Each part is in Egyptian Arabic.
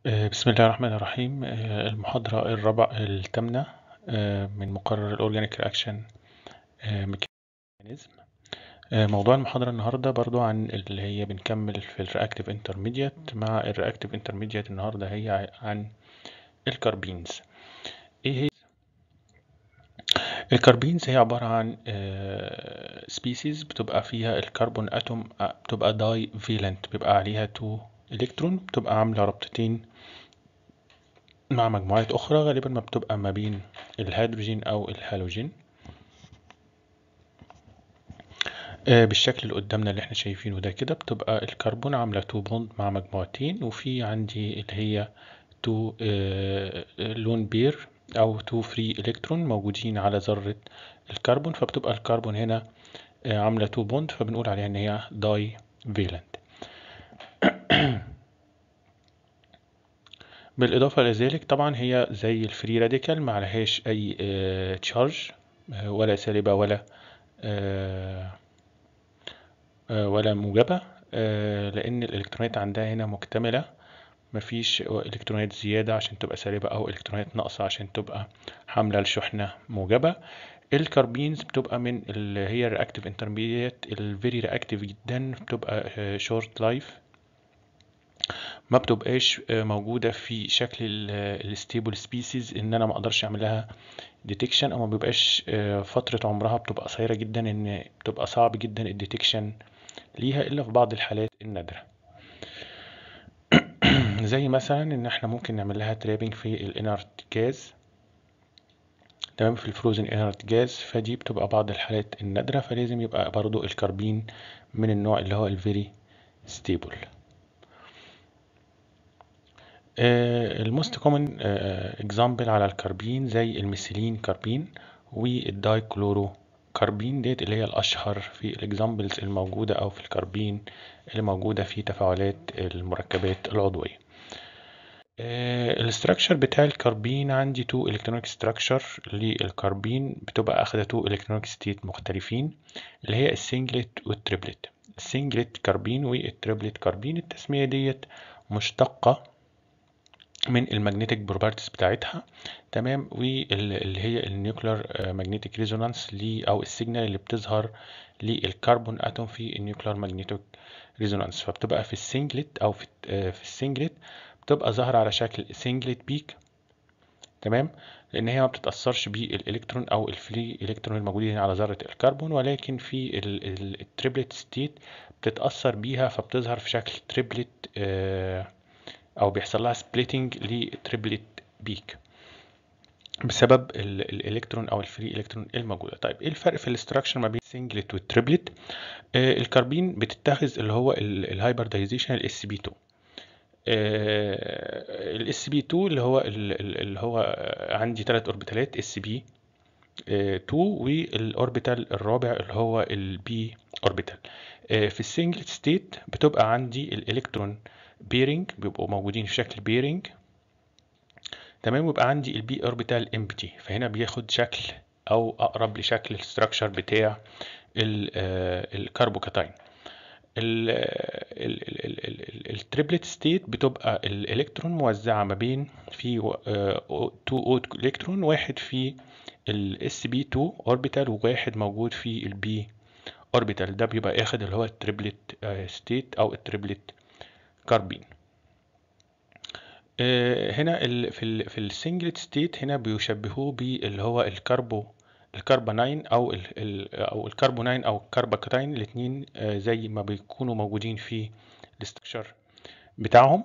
آه، بسم الله الرحمن الرحيم آه، المحاضرة الرابعة الثامنة آه، من مقرر الأورجانيك رياكشن ميكانيزم موضوع المحاضرة النهاردة برضو عن اللي هي بنكمل في الرياكتيف انترميديات مع الرياكتيف انترميديات النهاردة هي عن الكاربينز ايه هي الكاربينز هي عبارة عن سبيسيز بتبقى فيها الكربون اتوم بتبقى داي فيلنت بيبقى عليها تو الكترون بتبقى عاملة رابطتين مع مجموعات أخرى غالبا ما بتبقى ما بين الهيدروجين أو الهالوجين آه، بالشكل اللي قدامنا اللي احنا شايفينه ده كده بتبقى الكربون عاملة تو بوند مع مجموعتين وفي عندي اللي هي تو لون بير أو تو فري إلكترون موجودين على ذرة الكربون فبتبقى الكربون هنا آه، عاملة تو بوند فبنقول عليها إن هي داي فيلنت بالإضافة لذلك طبعا هي زي الفري راديكال ما عليهاش أي تشارج ولا سالبة ولا آه، آه، ولا موجبة آه، لأن الإلكترونات عندها هنا مكتملة مفيش إلكترونات زيادة عشان تبقى سالبة أو إلكترونات ناقصة عشان تبقى حاملة لشحنة موجبة الكاربينز بتبقى من اللي هي الرياكتيف انترميديت الفيري رياكتيف جدا بتبقى شورت لايف ما بتبقاش موجودة في شكل الستيبل سبيسيز ان انا ما اقدرش اعمل لها ديتكشن او ما بيبقاش فترة عمرها بتبقى قصيرة جدا ان بتبقى صعب جدا الديتكشن ليها الا في بعض الحالات النادرة زي مثلا ان احنا ممكن نعمل لها ترابنج في الانرت جاز تمام في الفروزن انرت جاز فدي بتبقى بعض الحالات النادرة فلازم يبقى برضو الكربين من النوع اللي هو الفيري ستيبل الموست كومن اكزامبل على الكربين زي الميثيلين كربين والداي كلورو كربين ديت اللي هي الاشهر في الاكزامبلز الموجوده او في الكربين اللي موجوده في تفاعلات المركبات العضويه الاستراكشر بتاع الكربين عندي تو الكترونيك ستراكشر للكربين بتبقى اخده تو الكترونيك ستيت مختلفين اللي هي السنجلت والتريبلت السنجلت كربين والتريبلت كربين التسميه ديت مشتقه من المagnetic بروبرتيز بتاعتها تمام واللي هي النيوكلير ماجنتيك ريزونانس او السيجنال اللي بتظهر للكربون اتوم في النيوكلير ماجنتيك ريزونانس فبتبقى في السنجلت او في في السنجلت بتبقى ظاهره على شكل سنجلت بيك تمام لان هي ما بتتاثرش بالالكترون او الفري الكترون الموجودين على ذره الكربون ولكن في التريبلت ستيت بتتاثر بيها فبتظهر في شكل تريبلت آه او بيحصل لها سبليتنج لتريبلت بيك بسبب الالكترون او الفري الكترون الموجوده طيب ايه الفرق في الاستراكشر ما بين سنجلت والتريبلت آه الكربين بتتخذ اللي هو الهايبردايزيشن الاس بي 2 الاس بي 2 اللي هو اللي هو عندي ثلاث اوربيتالات اس بي 2 والاوربيتال الرابع اللي هو البي اوربيتال في السنجل ستيت بتبقى عندي الالكترون بيرنج بيبقوا موجودين في شكل بيرنج تمام ويبقى عندي البي اوربيتال امبتي فهنا بياخد شكل او اقرب لشكل الستراكشر بتاع الكربوكاتاين التريبلت ستيت بتبقى الالكترون موزعه ما بين في 2 او الكترون واحد في الاس بي 2 اوربيتال وواحد موجود في البي اوربيتال ده بيبقى اخد اللي هو التريبلت ستيت او التريبلت كاربين هنا في ال في السنجلت ستيت هنا بيشبهوه باللي هو الكربو الكربوناين او ال او الكربوناين او الكرباكتاين الاثنين زي ما بيكونوا موجودين في الاستراكشر بتاعهم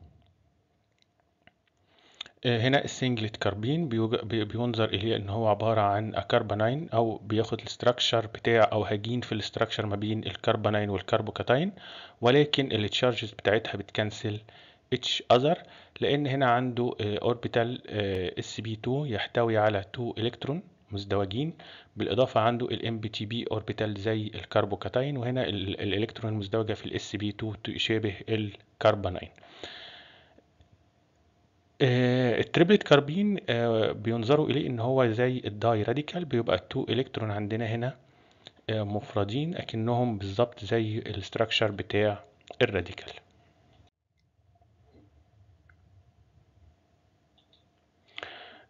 هنا السنجلت كاربين بينظر اليه ان هو عباره عن كربوناين او بياخد الاستراكشر بتاع او هجين في الاستراكشر ما بين الكربوناين والكربوكاتاين ولكن التشارجز بتاعتها بتكنسل اتش اذر لان هنا عنده اوربيتال اس بي 2 يحتوي على 2 الكترون مزدوجين بالاضافه عنده الام بي تي بي اوربيتال زي الكربوكاتاين وهنا الالكترون المزدوجه في الاس بي 2 تشابه الكربوناين التريبلت كاربين بينظروا اليه ان هو زي الداي راديكال بيبقى التو الكترون عندنا هنا مفردين اكنهم بالظبط زي الاستراكشر بتاع الراديكال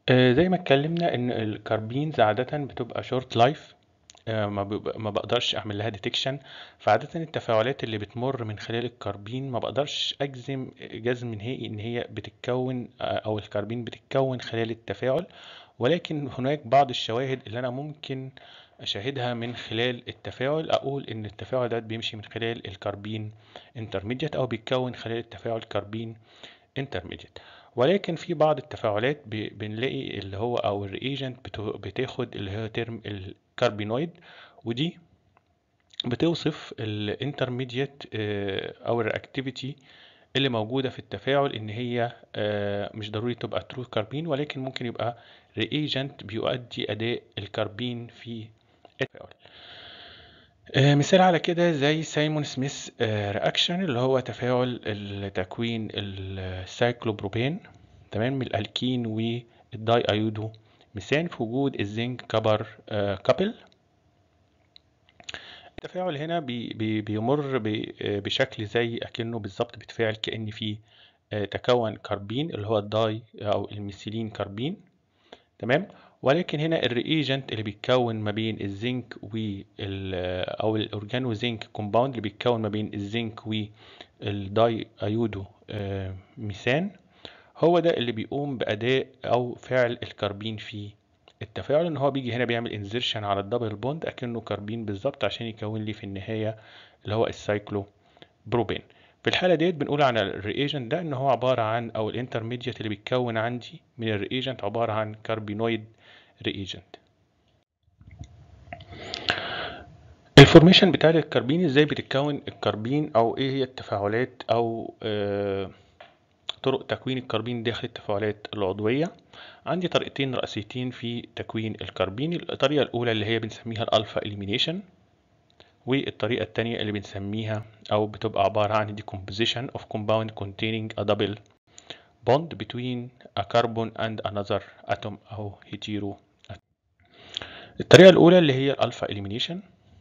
آه، زي ما اتكلمنا ان الكاربينز عادة بتبقى شورت لايف ما بيبقى- ما بقدرش اعمل لها ديتكشن فعادة التفاعلات اللي بتمر من خلال الكربين ما بقدرش اجزم جزم نهائي ان هي بتتكون آه، او الكربين بتتكون خلال التفاعل ولكن هناك بعض الشواهد اللي انا ممكن اشاهدها من خلال التفاعل اقول ان التفاعل ده بيمشي من خلال الكربين انترميديت او بيتكون خلال التفاعل كربين انترميديت ولكن في بعض التفاعلات ب- بنلاقي اللي هو او الريجنت بتاخد اللي هو ترم الكربينويد ودي بتوصف الانترميديت او الرياكتيفيتي اللي موجوده في التفاعل ان هي آه، مش ضروري تبقى ترو كاربين ولكن ممكن يبقى ريجنت بيؤدي اداء الكربين في التفاعل آه، مثال على كده زي سايمون سميث رياكشن اللي هو تفاعل التكوين السايكلوبروبين تمام من الالكين والداي ايودو ميثان في وجود الزنك كبر آه، كابل التفاعل هنا بي بي بيمر ب- آه، بشكل زي اكنه بالظبط بيتفاعل كأن في آه، تكون كربين اللي هو الداي او الميثيلين كربين تمام ولكن هنا الريجنت اللي بيتكون ما بين الزنك وال او الاورجانو زنك كومباوند اللي بيتكون ما بين الزنك والداي ايودو آه، ميثان هو ده اللي بيقوم باداء او فعل الكربين في التفاعل ان هو بيجي هنا بيعمل انزرشن على الدبل بوند اكنه كربين بالظبط عشان يكون لي في النهايه اللي هو السايكلو بروبين في الحالة ديت بنقول عن الرياجنت ده ان هو عبارة عن او الانترميديت اللي بيتكون عندي من الرياجنت عبارة عن كاربينويد رياجنت الفورميشن بتاع الكربين ازاي بتتكون الكربين او ايه هي التفاعلات او آه طرق تكوين الكربين داخل التفاعلات العضوية عندي طريقتين رئيسيتين في تكوين الكربين الطريقة الأولى اللي هي بنسميها الألفا إليمينيشن والطريقة التانية اللي بنسميها أو بتبقى عبارة عن decomposition of compound containing a double bond between a carbon and another atom أو hetero atom. الطريقة الأولى اللي هي الألفا إليمينيشن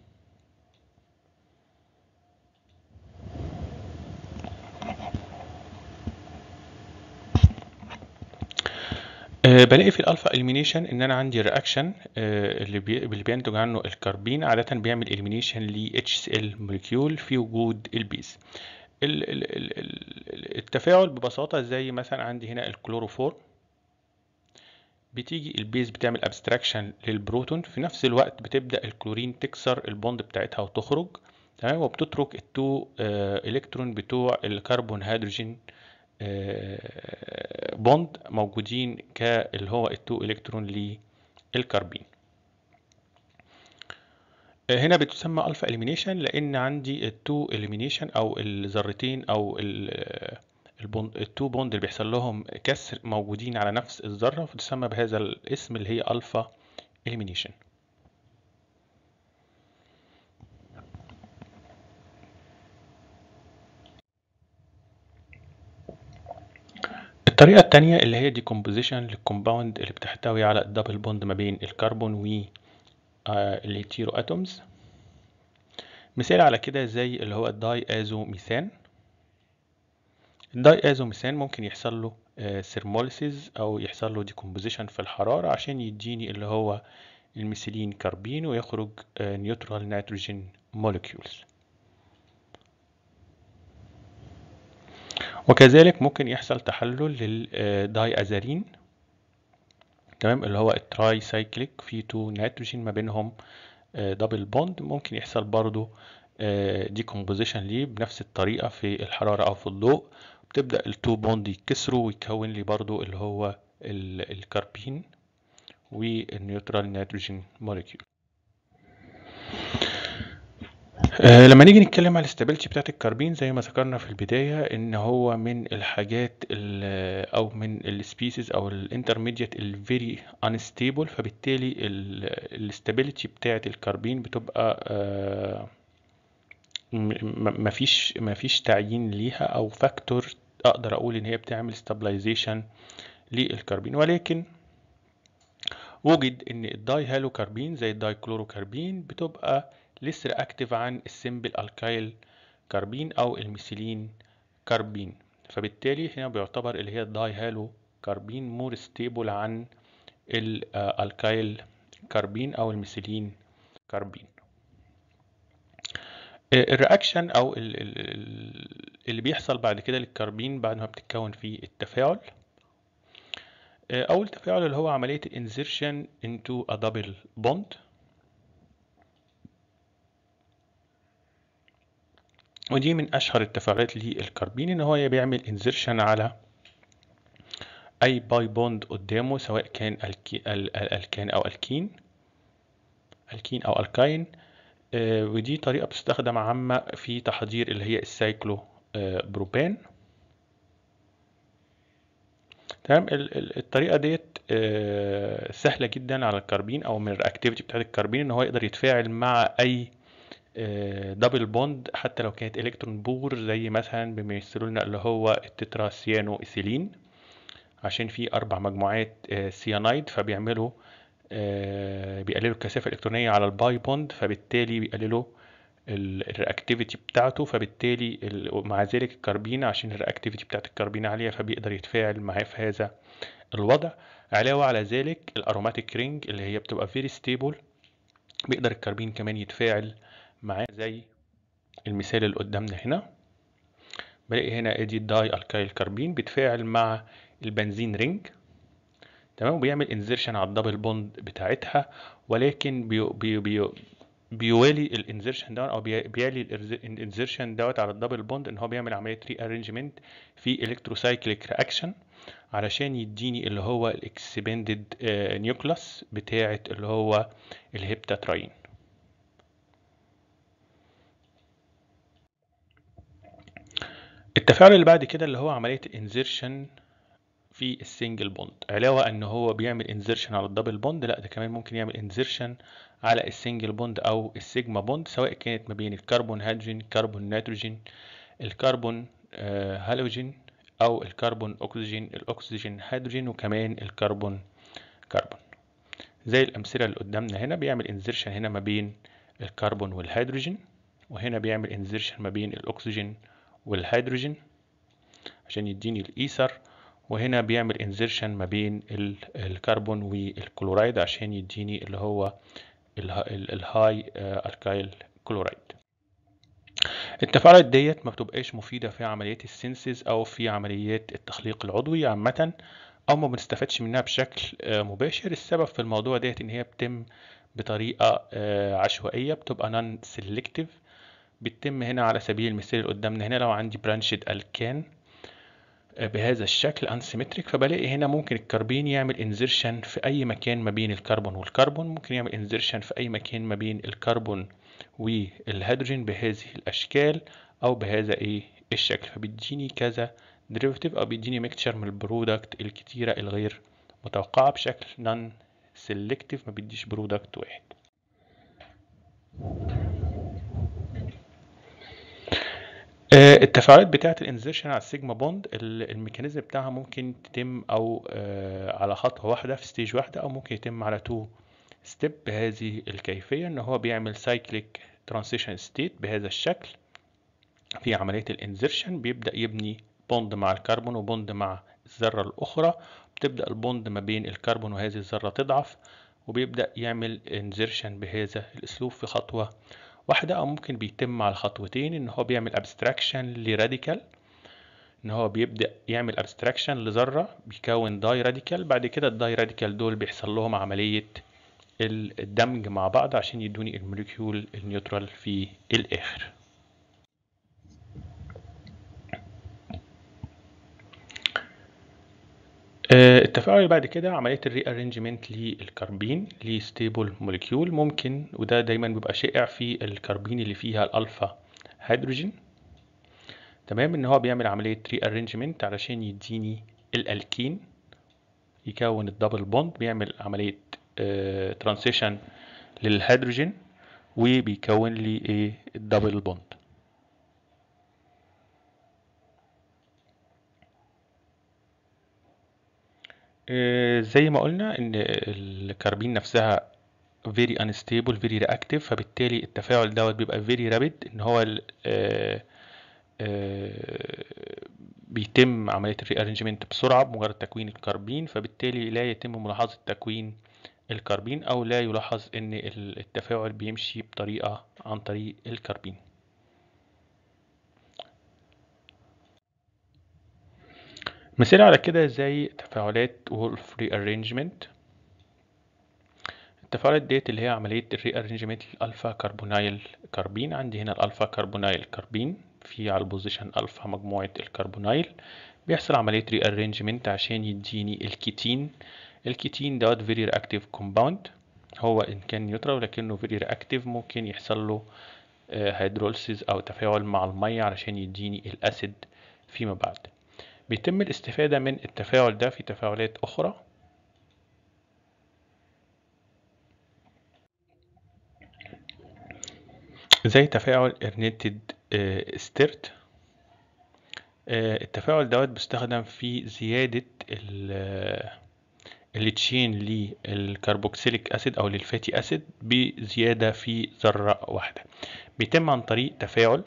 أه بلاقي في الالفا اليمينيشن ان انا عندي رياكشن أه اللي, بي اللي بينتج عنه الكربين عاده بيعمل اليمينيشن ل HCl موليكيول في وجود البيز ال ال ال ال التفاعل ببساطه زي مثلا عندي هنا الكلوروفور بتيجي البيز بتعمل ابستراكشن للبروتون في نفس الوقت بتبدا الكلورين تكسر البوند بتاعتها وتخرج تمام وبتترك التو أه الكترون بتوع الكربون هيدروجين بوند موجودين كاللي هو التو الكترون للكربين هنا بتسمى الفا اليمينيشن لان عندي التو اليمينيشن او الذرتين او البوند التو بوند اللي بيحصل لهم كسر موجودين على نفس الذره فتسمى بهذا الاسم اللي هي الفا اليمينيشن الطريقة التانية اللي هي decomposition للكومباوند اللي بتحتوي على الدبل بوند ما بين الكربون و الهيتيرو اتومز مثال على كده زي اللي هو الداي ازو ميثان الداي ازو ميثان ممكن يحصل له سيرموليسيز او يحصل له decomposition في الحرارة عشان يديني اللي هو الميثيلين كربين ويخرج نيوترال نيتروجين موليكيولز وكذلك ممكن يحصل تحلل للداي ازارين تمام اللي هو التراي سايكليك في تو نيتروجين ما بينهم دبل بوند ممكن يحصل برضو ديكومبوزيشن ليه بنفس الطريقة في الحرارة أو في الضوء بتبدأ التو بوند يتكسروا ويكون لي برضو اللي هو الكربين والنيوترال نيتروجين موليكيول أه لما نيجي نتكلم على الاستابيليتي بتاعت الكربين زي ما ذكرنا في البداية ان هو من الحاجات او من السبيسيز او الانترميديت الفيري انستيبل فبالتالي الاستابيليتي بتاعت الكربين بتبقى أه مفيش مفيش تعيين ليها او فاكتور اقدر اقول ان هي بتعمل ستابلايزيشن للكربين ولكن وجد ان الداي هالو كربين زي الداي كلورو كربين بتبقى لسه اكتف عن السمبل الكايل كربين او الميثيلين كربين فبالتالي هنا بيعتبر اللي هي الداي هالو كربين مور ستيبل عن الالكايل كاربين او الميثيلين كاربين الرياكشن او اللي بيحصل بعد كده للكربين بعد ما بتتكون فيه التفاعل اول تفاعل اللي هو عمليه الانزيرشن into a double bond ودي من اشهر التفاعلات للكربين ان هو بيعمل انزيرشن على اي باي بوند قدامه سواء كان الكان او الكين الكين او الكاين ودي طريقة بتستخدم عامة في تحضير اللي هي السايكلو بروبان تمام الطريقة ديت سهلة جدا على الكربين او من الرياكتيفيتي بتاعت الكربين ان هو يقدر يتفاعل مع اي دبل بوند حتى لو كانت الكترون بور زي مثلا بيمثلوا لنا اللي هو التترا سيانو ايثيلين عشان في اربع مجموعات سيانايد فبيعملوا بيقللوا الكثافه الالكترونيه على الباي بوند فبالتالي بيقللوا الرياكتيفيتي بتاعته فبالتالي مع ذلك الكربين عشان الرياكتيفيتي بتاعت الكربين عاليه فبيقدر يتفاعل معاه في هذا الوضع علاوه على ذلك الاروماتيك رينج اللي هي بتبقى فيري ستيبل بيقدر الكربين كمان يتفاعل معاه زي المثال اللي قدامنا هنا بلاقي هنا ادي الداي الكايل كربين بيتفاعل مع البنزين رينج تمام وبيعمل انزيرشن على الدبل بوند بتاعتها ولكن بي بي بي بيوالي الانزيرشن دوت او بيالي الانزيرشن دوت على الدبل بوند ان هو بيعمل عمليه ري ارينجمنت في الكتروسايكليك رياكشن علشان يديني اللي هو الاكسبندد نيوكلاس بتاعه اللي هو الهيبتاتراين التفاعل اللي بعد كده اللي هو عمليه الانزيرشن في السنجل بوند علاوه ان هو بيعمل انزيرشن على الدبل بوند لا ده كمان ممكن يعمل انزيرشن على السنجل بوند او السيجما بوند سواء كانت ما بين الكربون هيدروجين كربون نيتروجين الكربون هالوجين او الكربون اكسجين الاكسجين هيدروجين وكمان الكربون كربون زي الامثله اللي قدامنا هنا بيعمل انزيرشن هنا ما بين الكربون والهيدروجين وهنا بيعمل انزيرشن ما بين الاكسجين والهيدروجين عشان يديني الايثر وهنا بيعمل انزيرشن ما بين الكربون والكلورايد عشان يديني اللي هو الهاي الكايل كلورايد التفاعلات ديت ما بتبقاش مفيدة في عمليات السينسز او في عمليات التخليق العضوي عامة او ما بنستفادش منها بشكل مباشر السبب في الموضوع ديت ان هي بتتم بطريقة عشوائية بتبقى نون سيلكتيف بتتم هنا على سبيل المثال اللي قدامنا هنا لو عندي برانشد الكان بهذا الشكل انسيمتريك فبلاقي هنا ممكن الكربين يعمل انزيرشن في اي مكان ما بين الكربون والكربون ممكن يعمل انزيرشن في اي مكان ما بين الكربون والهيدروجين بهذه الاشكال او بهذا ايه الشكل فبيديني كذا ديريفاتيف او بيديني ميكتشر من البرودكت الكتيره الغير متوقعه بشكل نون سيلكتيف ما بيديش برودكت واحد التفاعلات بتاعه الانزيرشن على السيجما بوند الميكانيزم بتاعها ممكن تتم او على خطوه واحده في ستيج واحده او ممكن يتم على تو ستيب بهذه الكيفيه ان هو بيعمل سايكليك ترانزيشن ستيت بهذا الشكل في عمليه الانزيرشن بيبدا يبني بوند مع الكربون وبوند مع الذره الاخرى بتبدا البوند ما بين الكربون وهذه الذره تضعف وبيبدا يعمل انزيرشن بهذا الاسلوب في خطوه واحدة أو ممكن بيتم على خطوتين إن هو بيعمل أبستراكشن لراديكال إن هو بيبدأ يعمل أبستراكشن لذرة بيكون داي راديكال بعد كده الداي راديكال دول بيحصل لهم عملية الدمج مع بعض عشان يدوني الموليكيول النيوترال في الآخر التفاعل اللي بعد كده عملية الري ارينجمنت للكربين لستيبل موليكيول ممكن وده دايما بيبقى شائع في الكربين اللي فيها الالفا هيدروجين تمام ان هو بيعمل عملية ري ارينجمنت علشان يديني الالكين يكون الدبل بوند بيعمل عملية ترانسيشن للهيدروجين وبيكون لي ايه الدبل بوند زي ما قلنا ان الكربين نفسها very unstable very reactive فبالتالي التفاعل دوت بيبقى very rapid ان هو بيتم عملية الري ارينجمنت بسرعة بمجرد تكوين الكربين فبالتالي لا يتم ملاحظة تكوين الكربين او لا يلاحظ ان التفاعل بيمشي بطريقة عن طريق الكربين مثال على كده زي تفاعلات وولف ري ارينجمنت التفاعلات ديت اللي هي عملية الري ارينجمنت للألفا كربونايل كربين عندي هنا الألفا كربونايل كربين في على البوزيشن ألفا مجموعة الكربونايل بيحصل عملية ري ارينجمنت عشان يديني الكيتين الكيتين دوت فيري رياكتيف كومباوند هو إن كان نيوترال ولكنه فيري رياكتيف ممكن يحصل له هيدروليسيس أو تفاعل مع المية علشان يديني الأسيد فيما بعد بيتم الاستفادة من التفاعل ده في تفاعلات أخرى زي تفاعل إرنيتد ستيرت التفاعل دوت بيستخدم في زيادة التشين للكربوكسيليك أسيد أو للفاتي أسيد بزيادة في ذرة واحدة بيتم عن طريق تفاعل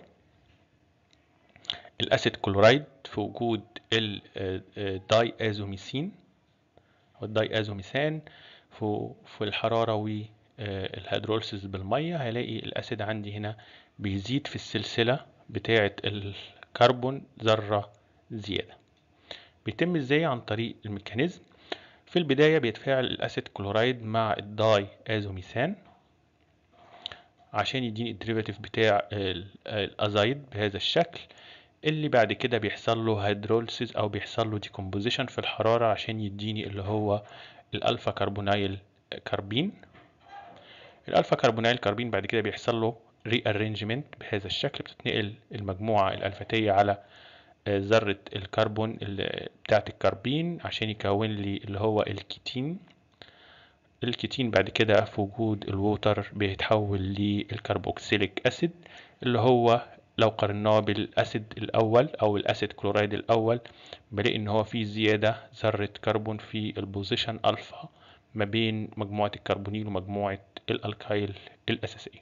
الأسيد كلورايد في وجود الداي أزوميسين أو الداي أزوميثان في الحرارة والهيدروليسيس بالمية هلاقي الأسيد عندي هنا بيزيد في السلسلة بتاعة الكربون ذرة زيادة بيتم ازاي عن طريق الميكانيزم في البداية بيتفاعل الأسيد كلورايد مع الداي أزوميثان عشان يديني الديريفاتيف بتاع الأزايد بهذا الشكل اللي بعد كده بيحصل له هيدروليسيس او بيحصل له ديكومبوزيشن في الحراره عشان يديني اللي هو الالفا كربونايل كربين الالفا كربونايل كربين بعد كده بيحصل له ري ارينجمنت بهذا الشكل بتتنقل المجموعه الالفتيه على ذره الكربون بتاعه الكربين عشان يكون لي اللي هو الكيتين الكيتين بعد كده في وجود الووتر بيتحول للكربوكسيليك اسيد اللي هو لو قارناه بالاسيد الاول او الاسيد كلورايد الاول بلاقي ان هو في زياده ذره كربون في البوزيشن الفا ما بين مجموعه الكربونيل ومجموعه الالكايل الاساسيه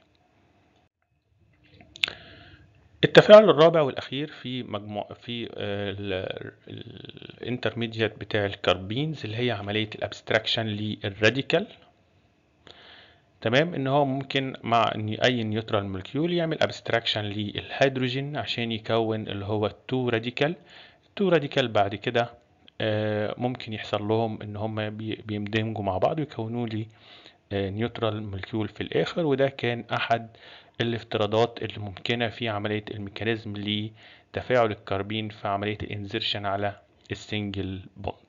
التفاعل الرابع والاخير في مجموع في الانترميديات بتاع الكربينز اللي هي عمليه الابستراكشن للراديكال تمام ان هو ممكن مع ان اي نيوترال مولكيول يعمل ابستراكشن للهيدروجين عشان يكون اللي هو التو راديكال التو راديكال بعد كده ممكن يحصل لهم ان هم بيندمجوا مع بعض ويكونوا لي نيوترال مولكيول في الاخر وده كان احد الافتراضات اللي ممكنة في عملية الميكانيزم لتفاعل الكربين في عملية الانزرشن على السنجل بوند